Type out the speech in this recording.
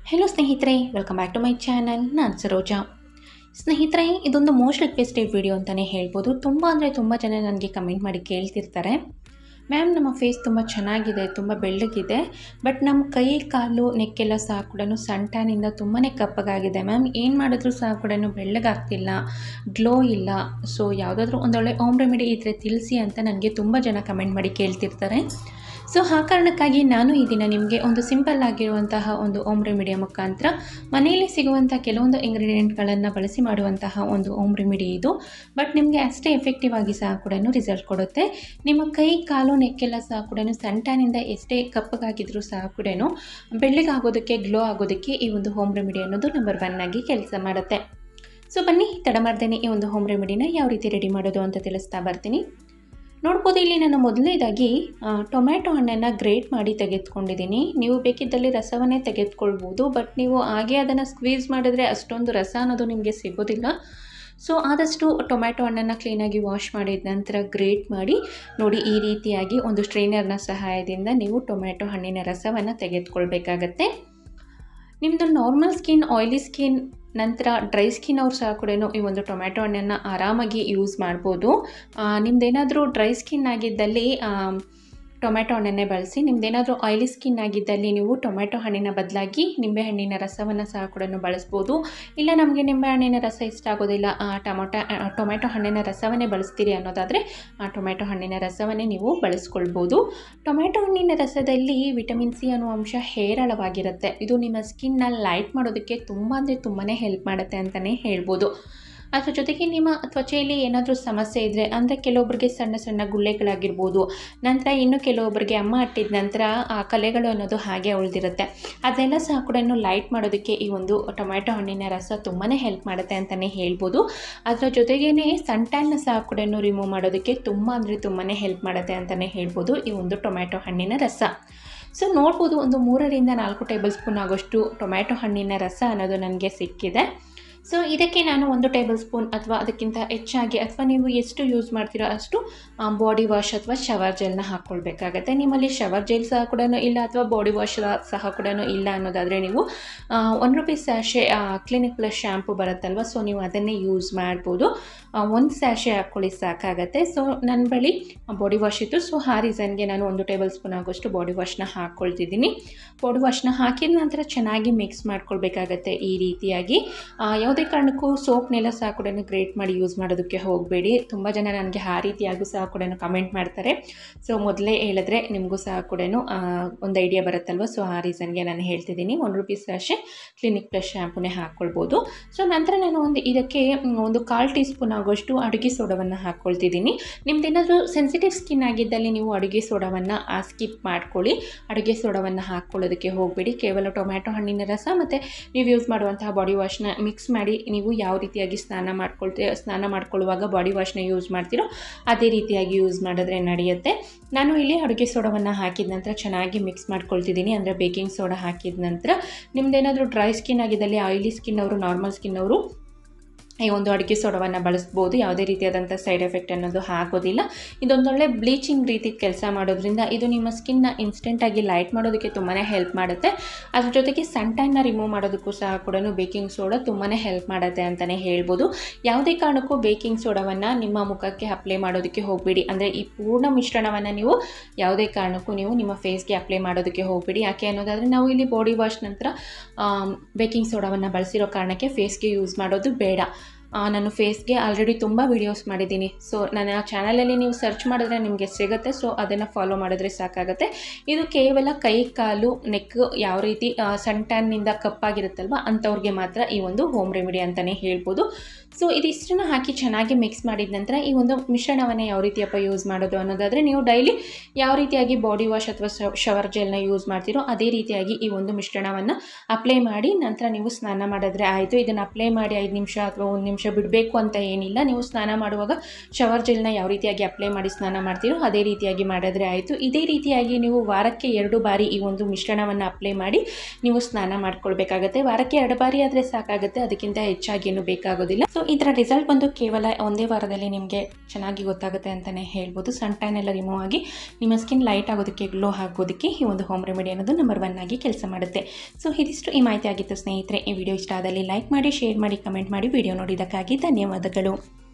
hello ಸ್ನೇಹಿತರೆ welcome back to my channel ನಾನು ಸರೋಜಾ ಸ್ನೇಹಿತರೆ ಇದೊಂದು ಮೋಸ್ಟ್ ರಿಕ್ವೆಸ್ಟೆಡ್ ವಿಡಿಯೋ ಅಂತಲೇ ಹೇಳ್ಬೋದು ತುಂಬ ಅಂದರೆ ತುಂಬ ಜನ ನನಗೆ ಕಮೆಂಟ್ ಮಾಡಿ ಕೇಳ್ತಿರ್ತಾರೆ ಮ್ಯಾಮ್ ನಮ್ಮ ಫೇಸ್ ತುಂಬ ಚೆನ್ನಾಗಿದೆ ತುಂಬ ಬೆಳ್ಳಗಿದೆ ಬಟ್ ನಮ್ಮ ಕೈ ಕಾಲು ನೆಕ್ಕೆಲ್ಲ ಸಹ ಕೂಡ ಸನ್ ಟ್ಯಾನಿಂದ ತುಂಬಾ ಕಪ್ಪಗಾಗಿದೆ ಮ್ಯಾಮ್ ಏನು ಮಾಡಿದ್ರೂ ಸಹ ಕೂಡ ಬೆಳ್ಳಗಾಗ್ತಿಲ್ಲ ಗ್ಲೋ ಇಲ್ಲ ಸೊ ಯಾವುದಾದ್ರೂ ಒಂದೊಳ್ಳೆ ಹೋಮ್ ರೆಮಿಡಿ ಇದ್ದರೆ ತಿಳಿಸಿ ಅಂತ ನನಗೆ ತುಂಬ ಜನ ಕಮೆಂಟ್ ಮಾಡಿ ಕೇಳ್ತಿರ್ತಾರೆ ಸೊ ಆ ಕಾರಣಕ್ಕಾಗಿ ನಾನು ಈ ದಿನ ನಿಮಗೆ ಒಂದು ಸಿಂಪಲ್ ಆಗಿರುವಂತಹ ಒಂದು ಹೋಮ್ ರೆಮಿಡಿಯ ಮುಖಾಂತರ ಮನೆಯಲ್ಲಿ ಸಿಗುವಂಥ ಕೆಲವೊಂದು ಇಂಗ್ರೀಡಿಯೆಂಟ್ಗಳನ್ನು ಬಳಸಿ ಮಾಡುವಂತಹ ಒಂದು ಹೋಮ್ ರೆಮಿಡಿ ಇದು ಬಟ್ ನಿಮಗೆ ಅಷ್ಟೇ ಎಫೆಕ್ಟಿವ್ ಆಗಿ ಸಹ ಕೂಡ ರಿಸಲ್ಟ್ ಕೊಡುತ್ತೆ ನಿಮ್ಮ ಕೈ ಕಾಲು ನೆಕ್ಕೆಲ್ಲ ಸಹ ಕೂಡ ಸನ್ ಟ್ಯಾನಿಂದ ಎಷ್ಟೇ ಕಪ್ಪಗಾಗಿದ್ರೂ ಸಹ ಕೂಡ ಬೆಳ್ಳಗಾಗೋದಕ್ಕೆ ಗ್ಲೋ ಆಗೋದಕ್ಕೆ ಈ ಒಂದು ಹೋಮ್ ರೆಮಿಡಿ ಅನ್ನೋದು ನಂಬರ್ ಒನ್ ಆಗಿ ಕೆಲಸ ಮಾಡುತ್ತೆ ಸೊ ಬನ್ನಿ ತಡ ಮಾಡ್ದೇನೆ ಈ ಒಂದು ಹೋಮ್ ರೆಮಿಡಿನ ಯಾವ ರೀತಿ ರೆಡಿ ಮಾಡೋದು ಅಂತ ತಿಳಿಸ್ತಾ ಬರ್ತೀನಿ ನೋಡ್ಬೋದು ಇಲ್ಲಿ ನಾನು ಮೊದಲನೇದಾಗಿ ಆ, ಟೊಮ್ಯಾಟೊ ಹಣ್ಣನ್ನು ಗ್ರೇಟ್ ಮಾಡಿ ತೆಗೆದುಕೊಂಡಿದ್ದೀನಿ ನೀವು ಬೇಕಿದ್ದಲ್ಲಿ ರಸವನ್ನೇ ತೆಗೆದುಕೊಳ್ಬೋದು ಬಟ್ ನೀವು ಹಾಗೆ ಅದನ್ನು ಸ್ಕ್ವೀಸ್ ಮಾಡಿದ್ರೆ ಅಷ್ಟೊಂದು ರಸ ಅನ್ನೋದು ನಿಮಗೆ ಸಿಗೋದಿಲ್ಲ ಸೊ ಆದಷ್ಟು ಟೊಮ್ಯಾಟೊ ಹಣ್ಣನ್ನು ಕ್ಲೀನಾಗಿ ವಾಶ್ ಮಾಡಿದ ನಂತರ ಗ್ರೇಟ್ ಮಾಡಿ ನೋಡಿ ಈ ರೀತಿಯಾಗಿ ಒಂದು ಸ್ಟ್ರೈನರ್ನ ಸಹಾಯದಿಂದ ನೀವು ಟೊಮ್ಯಾಟೊ ಹಣ್ಣಿನ ರಸವನ್ನು ತೆಗೆದುಕೊಳ್ಬೇಕಾಗತ್ತೆ ನಿಮ್ಮದು ನಾರ್ಮಲ್ ಸ್ಕಿನ್ ಆಯಿಲಿ ಸ್ಕಿನ್ ನಂತರ ಡ್ರೈ ಸ್ಕಿನ್ ಅವ್ರು ಸಹ ಕೂಡ ಈ ಒಂದು ಟೊಮ್ಯಾಟೊ ಹಣ್ಣನ್ನು ಆರಾಮಾಗಿ ಯೂಸ್ ಮಾಡ್ಬೋದು ನಿಮ್ದೇನಾದರೂ ಡ್ರೈ ಸ್ಕಿನ್ ಆಗಿದ್ದಲ್ಲಿ ಆ, ಟೊಮ್ಯಾಟೊ ಹಣ್ಣನ್ನೇ ಬಳಸಿ ನಿಮ್ದೇನಾದರೂ ಆಯಿಲಿ ಸ್ಕಿನ್ ಆಗಿದ್ದಲ್ಲಿ ನೀವು ಟೊಮ್ಯಾಟೊ ಹಣ್ಣಿನ ಬದಲಾಗಿ ನಿಂಬೆಹಣ್ಣಿನ ರಸವನ್ನು ಸಹ ಕೂಡ ಬಳಸ್ಬೋದು ಇಲ್ಲ ನಮಗೆ ನಿಂಬೆಹಣ್ಣಿನ ರಸ ಇಷ್ಟ ಆಗೋದಿಲ್ಲ ಆ, ಟೊಮೊಟೊ ಆ, ಟೊಮ್ಯಾಟೊ ಹಣ್ಣಿನ ರಸವನ್ನೇ ಬಳಸ್ತೀರಿ ಅನ್ನೋದಾದರೆ ಆ ಟೊಮ್ಯಾಟೊ ಹಣ್ಣಿನ ರಸವನ್ನೇ ನೀವು ಬಳಸ್ಕೊಳ್ಬೋದು ಟೊಮ್ಯಾಟೊ ಹಣ್ಣಿನ ರಸದಲ್ಲಿ ವಿಟಮಿನ್ ಸಿ ಅನ್ನೋ ಅಂಶ ಹೇರಳವಾಗಿರುತ್ತೆ ಇದು ನಿಮ್ಮ ಸ್ಕಿನ್ನ ಲೈಟ್ ಮಾಡೋದಕ್ಕೆ ತುಂಬ ಅಂದರೆ ತುಂಬಾ ಹೆಲ್ಪ್ ಮಾಡುತ್ತೆ ಅಂತಲೇ ಹೇಳ್ಬೋದು ಅದ್ರ ಜೊತೆಗೆ ನಿಮ್ಮ ತ್ವಚೆಯಲ್ಲಿ ಏನಾದರೂ ಸಮಸ್ಯೆ ಇದ್ದರೆ ಅಂದರೆ ಕೆಲವೊಬ್ಬರಿಗೆ ಸಣ್ಣ ಸಣ್ಣ ಗುಳ್ಳೆಗಳಾಗಿರ್ಬೋದು ನಂತರ ಇನ್ನು ಕೆಲವೊಬ್ಬರಿಗೆ ಅಮ್ಮ ಅಟ್ಟಿದ ನಂತರ ಆ ಕಲೆಗಳು ಅನ್ನೋದು ಹಾಗೆ ಉಳಿದಿರುತ್ತೆ ಅದನ್ನೆಲ್ಲ ಸಹ ಕೂಡ ಲೈಟ್ ಮಾಡೋದಕ್ಕೆ ಈ ಒಂದು ಟೊಮ್ಯಾಟೊ ಹಣ್ಣಿನ ರಸ ತುಂಬಾ ಹೆಲ್ಪ್ ಮಾಡುತ್ತೆ ಅಂತಲೇ ಹೇಳ್ಬೋದು ಅದರ ಜೊತೆಗೇ ಸನ್ಟ್ಯಾನ್ನ ಸಹ ಕೂಡ ರಿಮೂವ್ ಮಾಡೋದಕ್ಕೆ ತುಂಬ ಅಂದರೆ ತುಂಬಾ ಹೆಲ್ಪ್ ಮಾಡುತ್ತೆ ಅಂತಲೇ ಹೇಳ್ಬೋದು ಈ ಒಂದು ಟೊಮ್ಯಾಟೊ ಹಣ್ಣಿನ ರಸ ಸೊ ನೋಡ್ಬೋದು ಒಂದು ಮೂರರಿಂದ ನಾಲ್ಕು ಟೇಬಲ್ ಸ್ಪೂನ್ ಆಗೋಷ್ಟು ಟೊಮ್ಯಾಟೊ ಹಣ್ಣಿನ ರಸ ಅನ್ನೋದು ನನಗೆ ಸಿಕ್ಕಿದೆ ಸೊ ಇದಕ್ಕೆ ನಾನು ಒಂದು ಟೇಬಲ್ ಸ್ಪೂನ್ ಅಥವಾ ಅದಕ್ಕಿಂತ ಹೆಚ್ಚಾಗಿ ಅಥವಾ ನೀವು ಎಷ್ಟು ಯೂಸ್ ಮಾಡ್ತೀರೋ ಅಷ್ಟು ಬಾಡಿ ವಾಶ್ ಅಥವಾ ಶವರ್ ಜೆಲ್ನ ಹಾಕ್ಕೊಳ್ಬೇಕಾಗತ್ತೆ ನಿಮ್ಮಲ್ಲಿ ಶವರ್ ಜೆಲ್ ಸಹ ಕೂಡ ಇಲ್ಲ ಅಥವಾ ಬಾಡಿ ವಾಶ್ ಸಹ ಕೂಡ ಇಲ್ಲ ಅನ್ನೋದಾದರೆ ನೀವು one rupees sachet Clinic Plus shampoo ಬರುತ್ತಲ್ವ ಸೊ ನೀವು ಅದನ್ನೇ ಯೂಸ್ ಮಾಡ್ಬೋದು ಒಂದು ಸ್ಯಾಶೆ ಹಾಕ್ಕೊಳ್ಳಿ ಸಾಕಾಗತ್ತೆ ಸೊ ನನ್ನ ಬಳಿ ಬಾಡಿ ವಾಶ್ ಇತ್ತು ಸೊ ಆ ರೀಸನ್ಗೆ ನಾನು ಒಂದು ಟೇಬಲ್ ಸ್ಪೂನ್ ಆಗೋಷ್ಟು ಬಾಡಿ ವಾಶ್ನ ಹಾಕ್ಕೊಳ್ತಿದ್ದೀನಿ ಬಾಡಿ ವಾಶ್ನ ಹಾಕಿದ ನಂತರ ಚೆನ್ನಾಗಿ ಮಿಕ್ಸ್ ಮಾಡ್ಕೊಳ್ಬೇಕಾಗತ್ತೆ ಈ ರೀತಿಯಾಗಿ ಆ, ಯಾವುದೇ ಕಾರಣಕ್ಕೂ ಸೋಪ್ನೆಲ್ಲ ಸಹ ಕೂಡ ಗ್ರೇಟ್ ಮಾಡಿ ಯೂಸ್ ಮಾಡೋದಕ್ಕೆ ಹೋಗಬೇಡಿ ತುಂಬ ಜನ ನನಗೆ ಆ ರೀತಿಯಾಗೂ ಸಹ ಕೂಡ ಕಮೆಂಟ್ ಮಾಡ್ತಾರೆ ಸೊ ಮೊದಲೇ ಹೇಳಿದ್ರೆ ನಿಮಗೂ ಸಹ ಕೂಡ ಒಂದು ಐಡಿಯಾ ಬರುತ್ತಲ್ವ ಸೊ ಆ ರೀಸನ್ಗೆ ನಾನು ಹೇಳ್ತಿದ್ದೀನಿ ಒನ್ ರುಪೀಸ್ ಅಷ್ಟೇ ಕ್ಲಿನಿಕ್ ಪ್ಲಸ್ ಶ್ಯಾಂಪೂನೇ ಹಾಕ್ಕೊಳ್ಬೋದು ಸೊ ನಂತರ ನಾನು ಒಂದು ಇದಕ್ಕೆ ಮ್, ಒಂದು ಕಾಲು ಟೀ ಸ್ಪೂನ್ ಆಗೋಷ್ಟು ಅಡುಗೆ ಸೋಡವನ್ನು ಹಾಕ್ಕೊಳ್ತಿದ್ದೀನಿ ನಿಮ್ದೇನಾದರೂ ಸೆನ್ಸಿಟಿವ್ ಸ್ಕಿನ್ ಆಗಿದ್ದಲ್ಲಿ ನೀವು ಅಡುಗೆ ಸೋಡವನ್ನು ಸ್ಕಿಪ್ ಮಾಡ್ಕೊಳ್ಳಿ ಅಡುಗೆ ಸೋಡವನ್ನು ಹಾಕ್ಕೊಳ್ಳೋದಕ್ಕೆ ಹೋಗಬೇಡಿ ಕೇವಲ ಟೊಮ್ಯಾಟೊ ಹಣ್ಣಿನ ರಸ ಮತ್ತು ನೀವು ಯೂಸ್ ಮಾಡುವಂತಹ ಬಾಡಿ ವಾಶ್ನ ಮಿಕ್ಸ್ ಮಾಡಿ ನೀವು ಯಾವ ರೀತಿಯಾಗಿ ಸ್ನಾನ ಮಾಡ್ಕೊಳ್ತೀವಿ ಸ್ನಾನ ಮಾಡ್ಕೊಳ್ಳುವಾಗ ಬಾಡಿ ವಾಶ್ನ ಯೂಸ್ ಮಾಡ್ತೀರೋ ಅದೇ ರೀತಿಯಾಗಿ ಯೂಸ್ ಮಾಡಿದ್ರೆ ನಡೆಯುತ್ತೆ ನಾನು ಇಲ್ಲಿ ಅಡುಗೆ ಸೋಡವನ್ನು ಹಾಕಿದ ನಂತರ ಚೆನ್ನಾಗಿ ಮಿಕ್ಸ್ ಮಾಡ್ಕೊಳ್ತಿದ್ದೀನಿ ಅಂದರೆ ಬೇಕಿಂಗ್ ಸೋಡಾ ಹಾಕಿದ ನಂತರ ನಿಮ್ದೇನಾದರೂ ಡ್ರೈ ಸ್ಕಿನ್ ಆಗಿದ್ದಲ್ಲಿ ಆಯಿಲಿ ಸ್ಕಿನ್ ಅವರು ನಾರ್ಮಲ್ ಸ್ಕಿನ್ ಅವರು ಈ ಒಂದು ಅಡುಗೆ ಸೋಡವನ್ನು ಬಳಸ್ಬೋದು ಯಾವುದೇ ರೀತಿಯಾದಂಥ ಸೈಡ್ ಎಫೆಕ್ಟ್ ಅನ್ನೋದು ಆಗೋದಿಲ್ಲ ಇದೊಂದೊಳ್ಳೆ ಬ್ಲೀಚಿಂಗ್ ರೀತಿ ಕೆಲಸ ಮಾಡೋದ್ರಿಂದ ಇದು ನಿಮ್ಮ ಸ್ಕಿನ್ನ ಇನ್ಸ್ಟೆಂಟಾಗಿ ಲೈಟ್ ಮಾಡೋದಕ್ಕೆ ತುಂಬಾ ಹೆಲ್ಪ್ ಮಾಡುತ್ತೆ ಅದ್ರ ಜೊತೆಗೆ ಸನ್ ಟ್ಯಾನ್ನ ರಿಮೂವ್ ಮಾಡೋದಕ್ಕೂ ಸಹ ಕೂಡ ಬೇಕಿಂಗ್ ಸೋಡಾ ತುಂಬಾ ಹೆಲ್ಪ್ ಮಾಡುತ್ತೆ ಅಂತಲೇ ಹೇಳ್ಬೋದು ಯಾವುದೇ ಕಾರಣಕ್ಕೂ ಬೇಕಿಂಗ್ ಸೋಡಾವನ್ನು ನಿಮ್ಮ ಮುಖಕ್ಕೆ ಅಪ್ಲೈ ಮಾಡೋದಕ್ಕೆ ಹೋಗಬೇಡಿ ಅಂದರೆ ಈ ಪೂರ್ಣ ಮಿಶ್ರಣವನ್ನು ನೀವು ಯಾವುದೇ ಕಾರಣಕ್ಕೂ ನೀವು ನಿಮ್ಮ ಫೇಸ್ಗೆ ಅಪ್ಲೈ ಮಾಡೋದಕ್ಕೆ ಹೋಗಬೇಡಿ ಯಾಕೆ ಅನ್ನೋದಾದರೆ ನಾವು ಇಲ್ಲಿ ಬಾಡಿ ವಾಶ್ ನಂತರ ಬೇಕಿಂಗ್ ಸೋಡಾವನ್ನು ಬಳಸಿರೋ ಕಾರಣಕ್ಕೆ ಫೇಸ್ಗೆ ಯೂಸ್ ಮಾಡೋದು ಬೇಡ ಆ, ನಾನು ಫೇಸ್ಗೆ ಆಲ್ರೆಡಿ ತುಂಬ ವೀಡಿಯೋಸ್ ಮಾಡಿದ್ದೀನಿ ಸೊ ನನ್ನ ಚಾನಲಲ್ಲಿ ನೀವು ಸರ್ಚ್ ಮಾಡಿದ್ರೆ ನಿಮಗೆ ಸಿಗುತ್ತೆ ಸೊ ಅದನ್ನು ಫಾಲೋ ಮಾಡಿದ್ರೆ ಸಾಕಾಗುತ್ತೆ ಇದು ಕೇವಲ ಕೈ ಕಾಲು ನೆಕ್ ಯಾವ ರೀತಿ ಆ, ಸನ್ ಟ್ಯಾನ್ನಿಂದ ಕಪ್ಪಾಗಿರುತ್ತಲ್ವ ಅಂಥವ್ರಿಗೆ ಮಾತ್ರ ಈ ಒಂದು ಹೋಮ್ ರೆಮಿಡಿ ಅಂತಲೇ ಹೇಳ್ಬೋದು ಸೊ ಇದಿಷ್ಟನ್ನು ಹಾಕಿ ಚೆನ್ನಾಗಿ ಮಿಕ್ಸ್ ಮಾಡಿದ ನಂತರ ಈ ಒಂದು ಮಿಶ್ರಣವನ್ನು ಯಾವ ರೀತಿಯಪ್ಪ ಯೂಸ್ ಮಾಡೋದು ಅನ್ನೋದಾದರೆ ನೀವು ಡೈಲಿ ಯಾವ ರೀತಿಯಾಗಿ ಬಾಡಿ ವಾಶ್ ಅಥವಾ ಶವರ್ ಜೆಲ್ನ ಯೂಸ್ ಮಾಡ್ತೀರೋ ಅದೇ ರೀತಿಯಾಗಿ ಈ ಒಂದು ಮಿಶ್ರಣವನ್ನು ಅಪ್ಲೈ ಮಾಡಿ ನಂತರ ನೀವು ಸ್ನಾನ ಮಾಡಿದ್ರೆ ಆಯಿತು ಇದನ್ನು ಅಪ್ಲೈ ಮಾಡಿ ಐದು ನಿಮಿಷ ಅಥವಾ ಒಂದು ನಿಮಿಷ ನಿಮಿಷ ಬಿಡಬೇಕು ಅಂತ ಏನಿಲ್ಲ ನೀವು ಸ್ನಾನ ಮಾಡುವಾಗ ಶವರ್ ಜೆಲ್ನ ಯಾವ ರೀತಿಯಾಗಿ ಅಪ್ಲೈ ಮಾಡಿ ಸ್ನಾನ ಮಾಡ್ತೀರೋ ಅದೇ ರೀತಿಯಾಗಿ ಮಾಡಿದ್ರೆ ಆಯಿತು ಇದೇ ರೀತಿಯಾಗಿ ನೀವು ವಾರಕ್ಕೆ ಎರಡು ಬಾರಿ ಈ ಒಂದು ಮಿಶ್ರಣವನ್ನು ಅಪ್ಲೈ ಮಾಡಿ ನೀವು ಸ್ನಾನ ಮಾಡ್ಕೊಳ್ಬೇಕಾಗತ್ತೆ ವಾರಕ್ಕೆ ಎರಡು ಬಾರಿ ಆದರೆ ಸಾಕಾಗುತ್ತೆ ಅದಕ್ಕಿಂತ ಹೆಚ್ಚಾಗಿ ಏನು ಬೇಕಾಗೋದಿಲ್ಲ ಸೊ ಇದರ ರಿಸಲ್ಟ್ ಬಂದು ಕೇವಲ ಒಂದೇ ವಾರದಲ್ಲಿ ನಿಮಗೆ ಚೆನ್ನಾಗಿ ಗೊತ್ತಾಗುತ್ತೆ ಅಂತಲೇ ಹೇಳ್ಬೋದು ಸನ್ ಟ್ಯಾನ್ ಎಲ್ಲ ರಿಮೂವ್ ಆಗಿ ನಿಮ್ಮ ಸ್ಕಿನ್ ಲೈಟ್ ಆಗೋದಕ್ಕೆ ಗ್ಲೋ ಆಗೋದಕ್ಕೆ ಈ ಒಂದು ಹೋಮ್ ರೆಮಿಡಿ ಅನ್ನೋದು ನಂಬರ್ ಒನ್ ಆಗಿ ಕೆಲಸ ಮಾಡುತ್ತೆ ಸೊ ಇದಿಷ್ಟು ಈ ಮಾಹಿತಿ ಆಗಿತ್ತು ಸ್ನೇಹಿತರೆ ಈ ವಿಡಿಯೋ ಇಷ್ಟ ಆದಲ್ಲಿ ಲೈಕ್ ಮಾಡಿ ಶೇರ್ ಮಾಡಿ ಕಮೆಂಟ್ ಮಾಡಿ ವಿಡಿಯೋ ನೋಡಿದ್ದಕ್ಕಾಗಿ ಧನ್ಯವಾದಗಳು